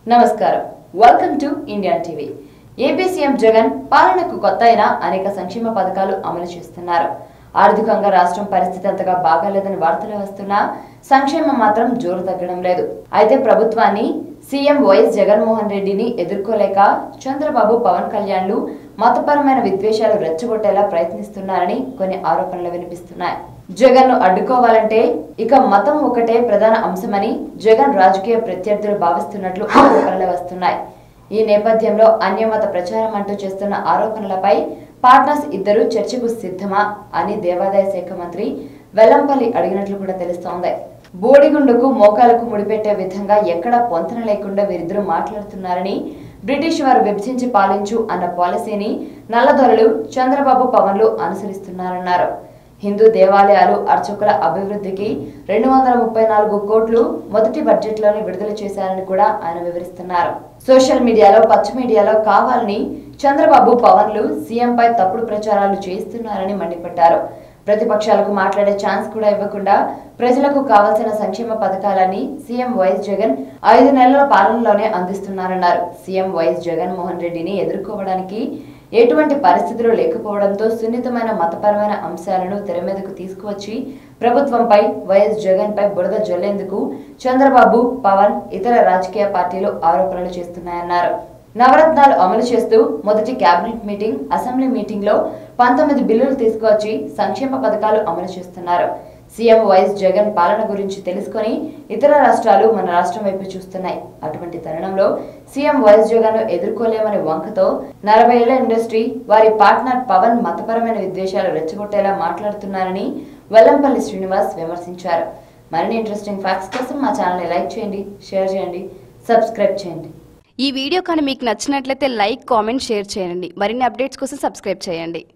నమస్కారం welcome to India TV AP CM Jagan పాలనకు కొత్త అయినా అనేక సంక్షేమ పథకాలు అమలు చేస్తున్నారు ఆర్థికంగా రాష్ట్రం పరిస్థితి అంతగా బాగాలేదని వార్తలు వస్తున్నా సంక్షేమం మాత్రం జోరు తగ్గడం లేదు అయితే ప్రభుత్వాన్ని సీఎం వైఎస్ జగన్మోహన్ రెడ్డిని ఎదుర్కోలేక చంద్రబాబు పవన్ కళ్యాణ్లు మతపరమైన విద్వేషాలు రెచ్చగొట్టేలా ప్రయత్నిస్తున్నారని కొన్ని ఆరోపణలు వినిపిస్తున్నాయి జగన్ ను అడ్డుకోవాలంటే ఇక మతం ఒకటే ప్రధాన అంశమని జగన్ రాజకీయ ప్రత్యర్థులు భావిస్తున్నట్లు ఆరోపణలు వస్తున్నాయి ఈ నేపథ్యంలో అన్యమత ప్రచారం అంటూ చేస్తున్న ఆరోపణలపై పార్ట్నర్స్ ఇద్దరు చర్చకు సిద్ధమా అని దేవాదాయ శాఖ మంత్రి వెల్లంపల్లి అడిగినట్లు కూడా తెలుస్తోంది బోడిగుండుకు మోకాలకు ముడిపెట్టే విధంగా ఎక్కడా పొంతన లేకుండా వీరిద్దరూ మాట్లాడుతున్నారని బ్రిటిష్ వారు విభజించి పాలించు అన్న పాలసీని నల్లదొరలు చంద్రబాబు పవన్లు అనుసరిస్తున్నారన్నారు హిందూ దేవాలయాలు అర్చకుల అభివృద్ధికి రెండు వందల ముప్పై నాలుగు కోట్లు మొదటి బడ్జెట్లోనే విడుదల చేశారని కూడా ఆయన వివరిస్తున్నారు సోషల్ మీడియాలో పచ్చ మీడియాలో కావాలని చంద్రబాబు పవన్లు సీఎంపై తప్పుడు ప్రచారాలు చేస్తున్నారని మండిపడ్డారు ప్రతిపక్షాలకు మాట్లాడే ఛాన్స్ కూడా ఇవ్వకుండా ప్రజలకు కావాల్సిన సంక్షేమ పథకాలన్నీ సీఎం వైఎస్ జగన్ ఐదు నెలల పాలనలోనే అందిస్తున్నారన్నారు సీఎం వైఎస్ జగన్ మోహన్ రెడ్డిని ఎదుర్కోవడానికి ఎటువంటి పరిస్థితులు లేకపోవడంతో సున్నితమైన మతపరమైన అంశాలను తెర మీదకు తీసుకువచ్చి ప్రభుత్వంపై వైఎస్ జగన్ పై బురద జల్లేందుకు చంద్రబాబు పవన్ ఇతర రాజకీయ పార్టీలు ఆరోపణలు చేస్తున్నాయన్నారు నవరత్నాలు అమలు చేస్తూ మొదటి కేబినెట్ మీటింగ్ అసెంబ్లీ మీటింగ్ లో పంతొమ్మిది బిల్లులు తీసుకువచ్చి సంక్షేమ పథకాలు అమలు చేస్తున్నారు సీఎం వైఎస్ జగన్ పాలన గురించి తెలుసుకొని ఇతర రాష్ట్రాలు మన రాష్ట్రం వైపు చూస్తున్నాయి అటువంటి తరుణంలో సీఎం వైఎస్ జగన్ ను ఎదుర్కోలేమని వంకతో నలభై ఏళ్ల ఇండస్ట్రీ వారి పార్ట్నర్ పవన్ మతపరమైన విద్వేషాలు రెచ్చగొట్టేలా మాట్లాడుతున్నారని వెల్లంపల్లి శ్రీనివాస్ విమర్శించారు మరిన్ని ఇంట్రెస్టింగ్ ఫ్యాక్ట్స్ కోసం మా ఛానల్ని లైక్ చేయండి షేర్ చేయండి సబ్స్క్రైబ్ చేయండి ఈ వీడియో కానీ మీకు నచ్చినట్లయితే లైక్ కామెంట్ షేర్ చేయండి మరిన్ని అప్డేట్స్ కోసం సబ్స్క్రైబ్ చేయండి